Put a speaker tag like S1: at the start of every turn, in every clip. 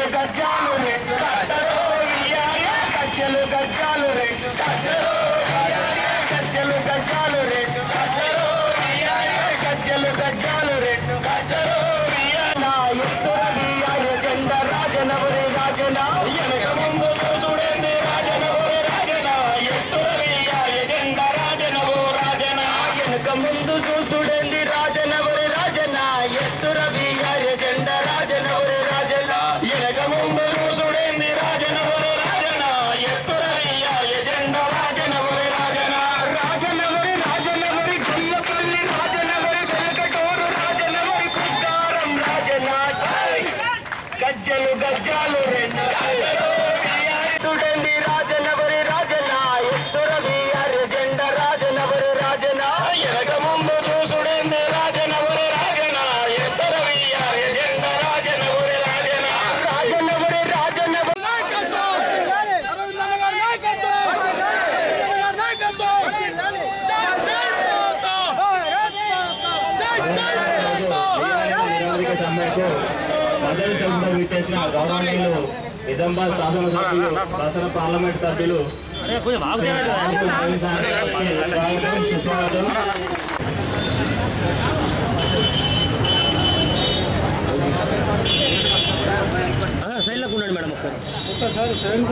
S1: గజ్జాలు రెండు గజ్జలు ఇయ్యాలి గజ్జలు గజ్జాలు రెండు గజ్జలు ఇయ్యాలి గజ్జలు గజ్జాలు రెండు గజ్జలు ఇయ్యాలి గజ్జలు గజ్జాలు రెండు గజ్జలు ఇయ్యాలి ఎత్తుర ఇయ్యాలి జెండ రాజనవరి రాజన ఎనక ముందు చూడండి రాజనవరి రాజన ఎత్తుర ఇయ్యాలి జెండ రాజనవో రాజన వెనుక ముందు చూసుడండి రాజనవరి రాజన ఎత్తుర ఇయ్యాలి జెండ రాజనవరి రాజన వెనక ముందు చూసుడండి రాజనవరి రాజన ఎత్తుర ఇయ్యాలి జెండ రాజనవరి రాజన రాజనవరి రాజనవరి గుల్లపల్లి రాజనవరి వెనకటూరు రాజనవరి కుట్టారం రాజన గజ్జలు గజ్జాలు రెండు గజ్జలు చూడండి రాజనవరి రాజన ఎత్తుర వీయారి జెండ రాజనవరి రాజన ఎనక ముందు చూసుడండి రాజనవరి రాజన ఎత్తుర వీయారి జెండ రాజనవరి రాజన రాజనవరి రాజనవరి
S2: నిరోధక సమ్మెకు ప్రజల సభలో విచ్చేసిన గౌరవనీయులు నిజామాబాద్ శాసనసభ్యులు శాసన పార్లమెంట్ సభ్యులు స్వాగతం సుస్వాగతం
S3: సైడ్లోకి ఉండండి మేడం ఒకసారి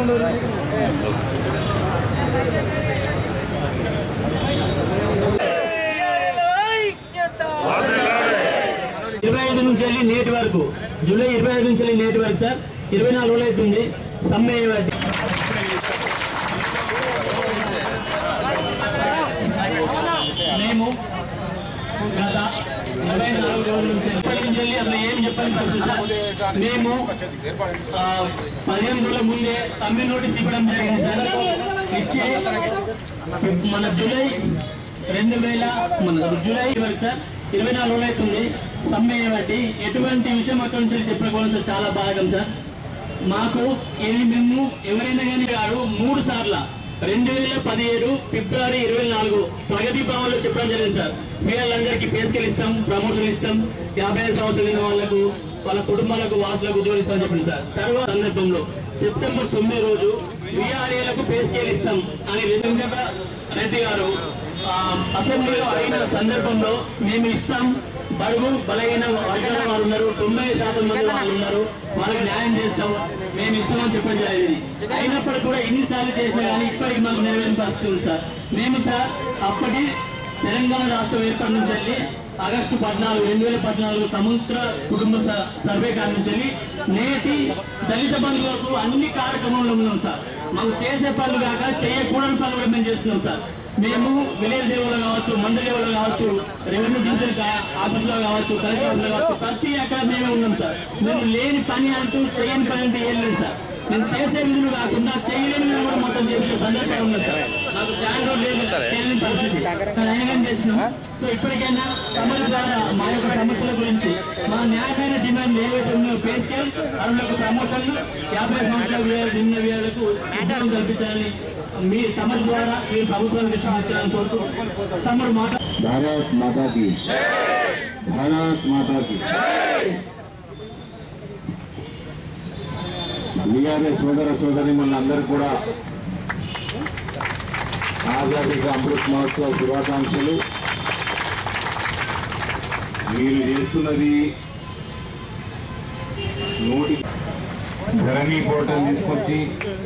S2: ఇరవై ఐదు నుంచి వెళ్ళి నేటి వరకు జూలై ఇరవై ఐదు నుంచి వెళ్ళి నేటి వరకు సార్ ఇరవై నాలుగు రోజులు అవుతుంది సమ్మె అయ్యేవాటి. మేము గత ఇరవై నాలుగు రోజుల నుంచి ఇప్పటి నుంచి వెళ్ళి అసలు ఏం చెప్పని పరిస్థితి సార్. మేము ఆ, పదిహేను రోజుల ముందే సమ్మె నోటీస్ ఇవ్వడం జరిగింది సార్ ఇచ్చి మన జూలై రెండు వేల మన జూలై వరకు సార్ ఇరవై నాలుగు రోజులు అవుతుంది సమ్మె బట్టి ఎటువంటి విషయం అక్కడి నుంచి చెప్పుకోవడం సార్ చాలా భాగం సార్ మాకు ఇది మేము ఎవరైనా కానీ గారు మూడు సార్ల రెండు వేల పదిహేడు ఫిబ్రవరి ఇరవై నాలుగు ప్రగతి భవన్లో చెప్పడం జరిగింది సార్ వీళ్ళందరికీ పేసుకెళ్ళి ఇస్తాం ప్రమోషన్ ఇస్తాం యాభై ఐదు సంవత్సరాలు ఉన్న వాళ్ళకు వాళ్ళ కుటుంబాలకు వాసులకు ఉద్యోగాలు ఇస్తామని చెప్పింది సార్ తర్వాత సందర్భంలో సెప్టెంబర్ తొమ్మిది రోజు విఆర్ఏలకు పేసుకెళ్ళి ఇస్తాం అని రేవంత్ రెడ్డి గారు ఆ, అసెంబ్లీలో అయిన సందర్భంలో మేము ఇస్తాం బడుగు బలహీన వర్గాల వారు ఉన్నారు తొంభై శాతం మంది వాళ్ళు ఉన్నారు వాళ్ళకి న్యాయం చేస్తాం మేము ఇస్తామని చెప్పడం జరిగింది అయినప్పటికీ కూడా ఎన్నిసార్లు చేసినా కానీ ఇప్పటికి మాకు నెరవేరిన పరిస్థితి ఉంది సార్ మేము సార్ అప్పటి తెలంగాణ రాష్ట్రం ఏర్పడి నుంచి వెళ్ళి ఆగస్టు పద్నాలుగు రెండు వేల పద్నాలుగు సముద్ర కుటుంబ స- సర్వే కాడి నుంచి వెళ్ళి నేటి దళిత బంధువులకు అన్ని కార్యక్రమంలో ఉన్నాం సార్ మాకు చేసే పనులు కాక చేయకూడని పనులు కూడా మేము చేస్తున్నాం సార్ మేము విలేజ్ లెవెల్లో కావచ్చు మండల లెవెల్లో కావచ్చు రెవెన్యూ డివిజన్ కా- ఆఫీసులో కావచ్చు కలెక్టర్ ఆఫీసులో కావచ్చు ప్రతి అక్కడ మేమే ఉన్నాం సార్ మేము లేని పని అంటూ చేయని పని అంటే ఏం లేదు సార్ మేము చేసే విధులు కాకుండా చేయలేని విధులు కూడా మొత్తం చేసే సందర్భం ఉంది సార్ నాకు స్టాండ్ లేదు చేయలేని పరిస్థితి కానీ అయినా కానీ చేస్తున్నాం సో ఇప్పటికైనా సమస్య ద్వారా మా యొక్క సమస్యల గురించి మా న్యాయమైన డిమాండ్ ఏవైతే ఉన్నాయో పే స్కేల్ అరువులకు ప్రమోషన్లు యాభై సంవత్సరాల వ్యయాలు నిన్న వ్యయాలకు ఉద్యోగం కల్పించాలని మీ సమస్య ద్వారా మీరు ప్రభుత్వానికి సృష్టించాలని కోరుతూ తమరు మాట
S4: భారత్ మాతా की భారత్ మాతా की బీఆర్ఎస్ సోదర సోదరి మనందరూ కూడా ఆజాదీ కా అమృత్ మహోత్సవ శుభాకాంక్షలు మీరు చేస్తున్నది నోటి ధరణి పోర్టల్ తీసుకొచ్చి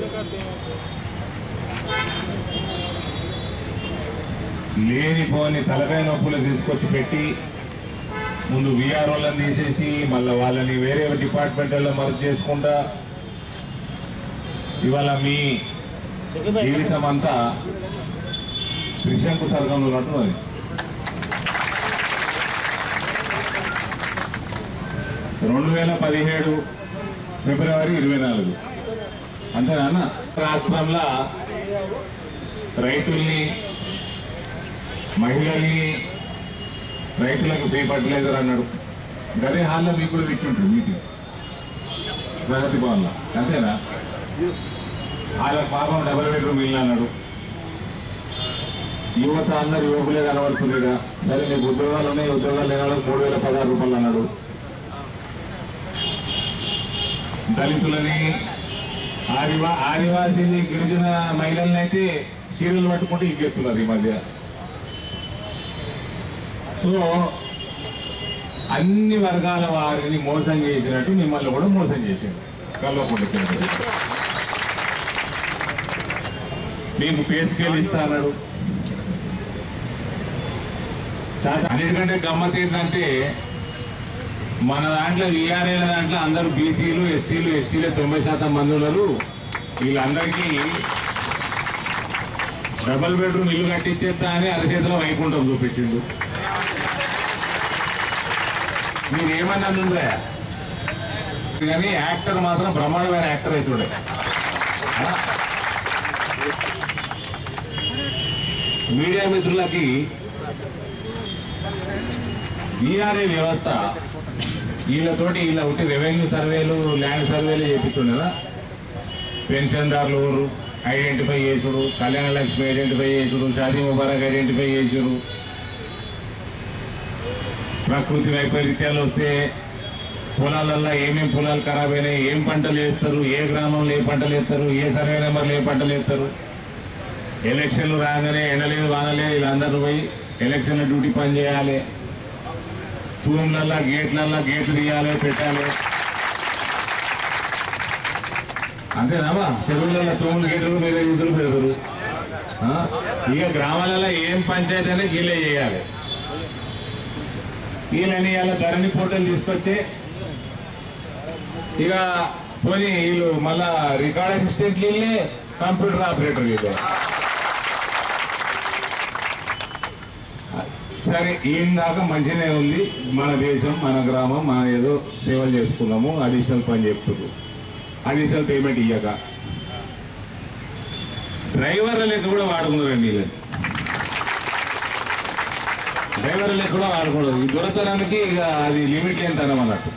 S4: లేనిపోని తలకాయ నొప్పులు తీసుకొచ్చి పెట్టి ముందు విఆర్ వాళ్ళని తీసేసి మళ్ళీ వాళ్ళని వేరే డిపార్ట్మెంట్లో మర్జ్ చేసుకుంటా ఇవాళ మీ జీవితం అంతా త్రిశంకు సర్గంలో ఉన్నట్టున్నది రెండు వేల పదిహేడు ఫిబ్రవరి ఇరవై నాలుగు అంతేనా అన్న? రాష్ట్రంలో రైతుల్ని మహిళల్ని రైతులకు ఫ్రీ ఫర్టిలైజర్ అన్నాడు గదే హాల్లో మీకు కూడా పెట్టుంటారు మీటింగ్ ప్రగతి భవన్లో అంతేనా వాళ్ళకి పాపం డబల్ బెడ్రూమ్ ఇల్లు అన్నాడు యువత అందరు యువకులే కనబడుతుందిగా సరే నీకు ఉద్యోగాలు ఉన్నాయి ఉద్యోగాలు లేని వాళ్ళకి మూడు వేల పదహారు రూపాయలు అన్నాడు దళితులని ఆదివా ఆదివాసీని గిరిజన మహిళల్ని అయితే చీరలు పట్టుకుంటే ఇంకెత్తున్నారు ఈ మధ్య సో అన్ని వర్గాల వారిని మోసం చేసినట్టు మిమ్మల్ని కూడా మోసం చేసిండు కల్వకుంట కేంద్రం మీకు పే స్కేల్ ఇస్తా అన్నాడు చాలా అన్నిటికంటే గమ్మత్ ఏంటంటే మన దాంట్లో విఆర్ఏల దాంట్లో అందరూ బీసీలు ఎస్సీలు ఎస్టీలు తొంభై శాతం మంది ఉన్నారు వీళ్ళందరికీ డబల్ బెడ్రూమ్ ఇల్లు కట్టించేస్తా అని అరచేతిలో వైకుంఠం చూపించిండు మీరు ఏమన్నా ఉందా కానీ యాక్టర్ మాత్రం బ్రహ్మాండమైన యాక్టర్ అవుతుండే ఆ? మీడియా మిత్రులకి బీఆర్ఏ వ్యవస్థ వీళ్ళతోటి వీళ్ళ ఒకటి రెవెన్యూ సర్వేలు ల్యాండ్ సర్వేలు చేపిస్తుండేదా పెన్షన్దారులు ఎవరు ఐడెంటిఫై చేసుడు కళ్యాణ లక్ష్మి ఐడెంటిఫై చేసుడు షాదీ ముబారక్ ఐడెంటిఫై చేసుడు ప్రకృతి వైపరీత్యాలు వస్తే పొలాలల్లో ఏమేం పొలాలు ఖరాబ్ అయినాయి ఏం పంటలు వేస్తారు ఏ గ్రామంలో ఏ పంటలు వేస్తారు ఏ సర్వే నెంబర్లు ఏ పంటలు వేస్తారు ఎలక్షన్లు రాగానే ఎండలేదు వానలేదు వీళ్ళందరూ పోయి ఎలక్షన్ల డ్యూటీ పని చేయాలి తూమ్లల్లా గేట్లల్లా గేట్లు తీయాలి పెట్టాలి అంతేనామా చెరువులలో తూములు గేట్లు మీద ఇద్దరు పెడతారు ఆ? ఇక గ్రామాలలో ఏం పంచాయతీ అనేది వీళ్ళే చేయాలి వీళ్ళని ఇలా ధరణి పోర్టల్ తీసుకొచ్చి ఇక పోనీ వీళ్ళు మళ్ళా రికార్డ్ అసిస్టెంట్ వీళ్ళే కంప్యూటర్ ఆపరేటర్ వీళ్ళే సరే ఈయన దాకా మంచిగానే ఉంది మన దేశం మన గ్రామం మన ఏదో సేవలు చేసుకున్నాము అడిషనల్ పని చెప్తున్నారు అడిషనల్ పేమెంట్ ఇయ్యక డ్రైవర్ల లెక్క కూడా వాడుకున్నారండి వీళ్ళని డ్రైవర్ల లెక్క కూడా వాడుకున్నారు ఈ దొరతనానికి ఇక అది లిమిట్ లేని తనం అన్నట్టు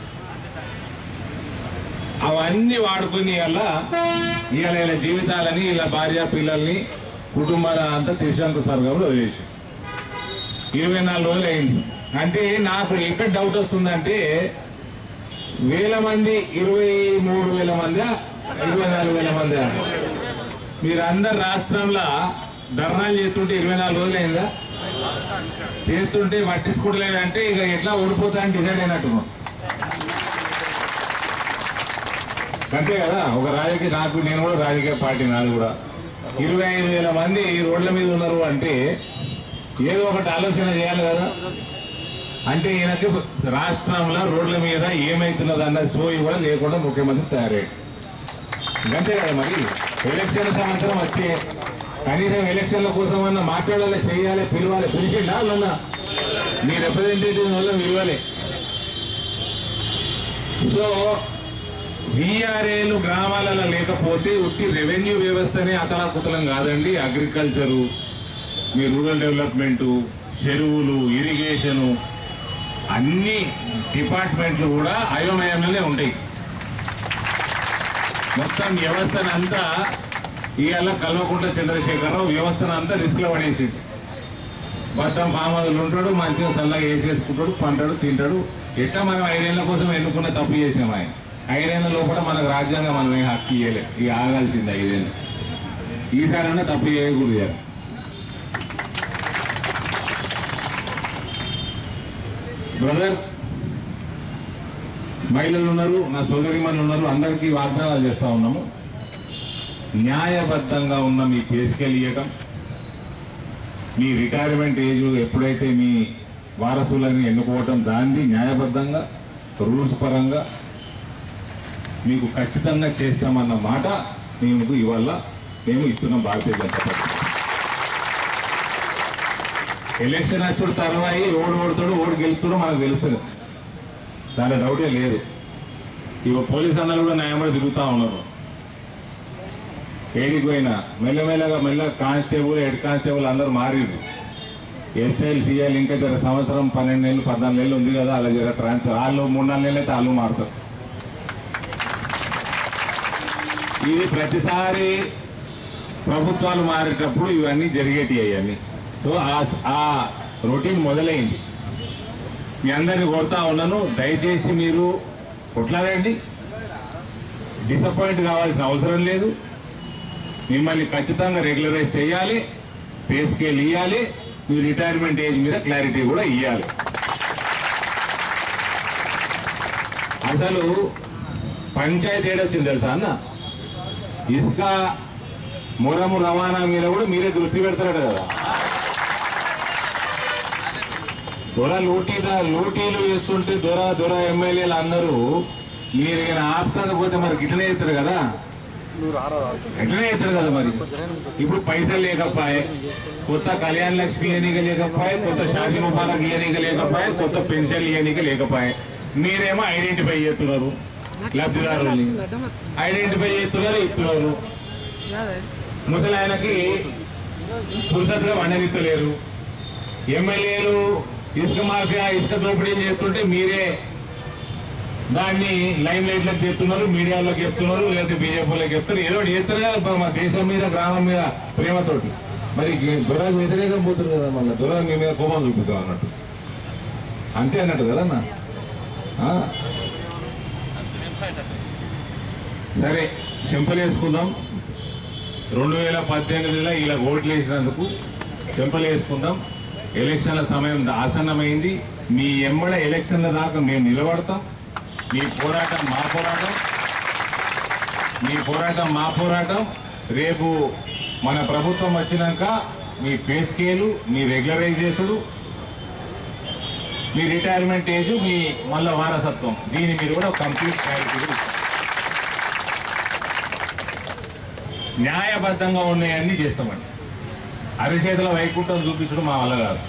S4: అవన్నీ వాడుకుని వల్ల ఇవాళ వీళ్ళ జీవితాలని వీళ్ళ భార్య పిల్లల్ని కుటుంబాల అంతా త్రిశాంత స్వర్గంలో వదిలేసి ఇరవై నాలుగు రోజులు అయింది అంటే నాకు ఎక్కడ డౌట్ వస్తుందంటే వేల మంది ఇరవై మూడు వేల మంది ఇరవై నాలుగు వేల మంది మీరందరు రాష్ట్రంలో ధర్నాలు చేస్తుంటే ఇరవై నాలుగు రోజులు అయిందా చేస్తుంటే పట్టించుకోవట్లేదంటే ఇక ఎట్లా ఓడిపోతా అని డిసైడ్ అయినట్టున్నాం అంతే కదా ఒక రాజకీయ నాకు నేను కూడా రాజకీయ పార్టీ నాది కూడా ఇరవై ఐదు వేల మంది ఈ రోడ్ల మీద ఉన్నారు అంటే ఏదో ఒకటి ఆలోచన చేయాలి కదా అంటే ఈయనకి రాష్ట్రంలో రోడ్ల మీద ఏమైతున్నది అన్న సోయి కూడా లేకుండా ముఖ్యమంత్రి తయారయ్యాడు అంతే కదా మరి ఎలక్షన్ సంవత్సరం వచ్చే కనీసం ఎలక్షన్ల కోసం అన్న మాట్లాడాలి చేయాలి పిలవాలి పిలిచిండా అన్న మీ రిప్రజెంటేటివ్ వల్ల విలువలే సో విఆర్ఏలు గ్రామాలలో లేకపోతే ఉట్టి రెవెన్యూ వ్యవస్థనే అతలాకుతలం కాదండి అగ్రికల్చరు మీ రూరల్ డెవలప్మెంటు చెరువులు ఇరిగేషను అన్ని డిపార్ట్మెంట్లు కూడా అయోమయంలోనే ఉంటాయి మొత్తం వ్యవస్థను అంతా ఇవాళ కల్వకుంట్ల చంద్రశేఖరరావు వ్యవస్థను అంతా రిస్క్లో పడేసిండు బద్దం ఫామదులు ఉంటాడు మంచిగా చల్లగా వేసేసుకుంటాడు పంటాడు తింటాడు ఎట్లా మనం ఐదేళ్ల కోసం ఎన్నుకున్న తప్పు చేసాం ఆయన ఐదేళ్ల లోపల మనకు రాజ్యాంగం మనం ఏం హక్కు ఇవ్వలేదు ఇక ఆగాల్సింది ఐదేళ్ళు ఈసారైనా తప్పు చేయకూడదు ఇక. బ్రదర్ మహిళలు ఉన్నారు నా సోదరిమణులు ఉన్నారు అందరికీ వాగ్దానాలు చేస్తా ఉన్నాము న్యాయబద్ధంగా ఉన్న మీ పేసుకెళ్ళి ఇవ్వటం మీ రిటైర్మెంట్ ఏజ్ ఎప్పుడైతే మీ వారసులని ఎన్నుకోవటం దాన్ని న్యాయబద్ధంగా రూల్స్ పరంగా మీకు ఖచ్చితంగా చేస్తామన్న మాట మేము ఇవాళ మేము ఇస్తున్నాం భారతీయ జనతా పార్టీ ఎలక్షన్ వచ్చుడు తర్వాత ఓడి ఓడుతాడు ఓడి గెలుస్తాడు మనకు తెలుస్తుంది దాని డౌటే లేదు ఇవ పోలీస్ అన్నలు కూడా న్యాయపడి తిరుగుతూ ఉన్నారు ఏడికి పోయినా మెల్లమెల్లగా మెల్ల కానిస్టేబుల్ హెడ్ కానిస్టేబుల్ అందరూ మారింది ఎస్ఐలు సిఐలు ఇంకా జర సంవత్సరం పన్నెండు నెలలు పద్నాలుగు నెలలు ఉంది కదా అలా జర ట్రాన్స్ఫర్ వాళ్ళు మూడు నాలుగు నెలలు అయితే వాళ్ళు మారుతారు ఇది ప్రతిసారి ప్రభుత్వాలు మారేటప్పుడు ఇవన్నీ జరిగేటి అవన్నీ సో ఆ- ఆ రొటీన్ మొదలైంది మీ అందరిని కోరుతా ఉన్నాను దయచేసి మీరు కొట్లాడండి డిసప్పాయింట్ కావాల్సిన అవసరం లేదు మిమ్మల్ని ఖచ్చితంగా రెగ్యులరైజ్ చేయాలి పే స్కేల్ ఇవ్వాలి మీ రిటైర్మెంట్ ఏజ్ మీద క్లారిటీ కూడా ఇవ్వాలి అసలు పంచాయతీ ఏడొచ్చింది తెలుసా అన్న ఇసుక మురము రవాణా మీద కూడా మీరే దృష్టి పెడతారట కదా దొర లూటీదా లూటీలు చేస్తుంటే దొర దొర ఎమ్మెల్యేలు అందరూ మీరు ఈయన ఆపుతాకపోతే మరి గిట్లనే అవుతారు కదా ఎట్లనే అవుతారు కదా మరి ఇప్పుడు పైసలు లేకపోయే కొత్త కళ్యాణ లక్ష్మి ఇయనిక లేకపోయే కొత్త షాది ముబారక్ ఇయనిక లేకపోయే కొత్త పెన్షన్ ఇయనిక లేకపోయే మీరేమో ఐడెంటిఫై చేస్తున్నారు లబ్ధిదారుల్ని ఐడెంటిఫై చేస్తున్నారు ఇస్తున్నారు ముసలి ఆయనకి పురుషత్తుగా వండనిత్తలేరు ఎమ్మెల్యేలు ఇసుక మాఫియా ఇసుక దోపిడీ చేస్తుంటే మీరే దాన్ని లైమ్ లైట్లకు చెప్తున్నారు మీడియాలోకి చెప్తున్నారు లేకపోతే బీజేపీలోకి చెప్తారు ఏదో ఒకటి చేస్తారు కదా మా దేశం మీద గ్రామం మీద ప్రేమతోటి మరి దొరకు వ్యతిరేకం పోతుంది కదా మళ్ళీ దొర మీ మీద కోపం చూపుతాం అన్నట్టు అంతే అన్నట్టు కదన్నా ఆ? సరే సింపల్ వేసుకుందాం రెండు వేల పద్దెనిమిదిలో ఇలా ఓట్లు వేసినందుకు చెంపలు వేసుకుందాం ఎలక్షన్ల సమయం ఆసన్నమైంది మీ ఎమ్మడ ఎలక్షన్ల దాకా మేము నిలబడతాం మీ పోరాటం మా పోరాటం మీ పోరాటం మా పోరాటం రేపు మన ప్రభుత్వం వచ్చినాక మీ పే స్కేలు మీ రెగ్యులరైజేషను మీ రిటైర్మెంట్ ఏజ్ మీ మళ్ళా వారసత్వం దీని మీరు కూడా కంప్లీట్ క్లారిటీ కూడా ఇస్తారు. న్యాయబద్ధంగా ఉన్నాయన్నీ చేస్తామండి అరిచేతుల వైకుంఠం చూపించడం మా వల్ల కాదు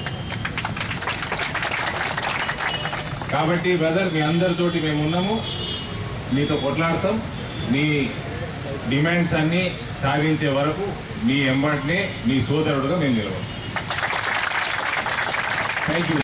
S4: కాబట్టి బ్రదర్ మీ అందరితోటి మేము ఉన్నాము మీతో కొట్లాడతాం మీ డిమాండ్స్ అన్ని సాధించే వరకు మీ ఎంబడినే మీ సోదరుడుగా మేము నిలబడతాం థ్యాంక్ యూ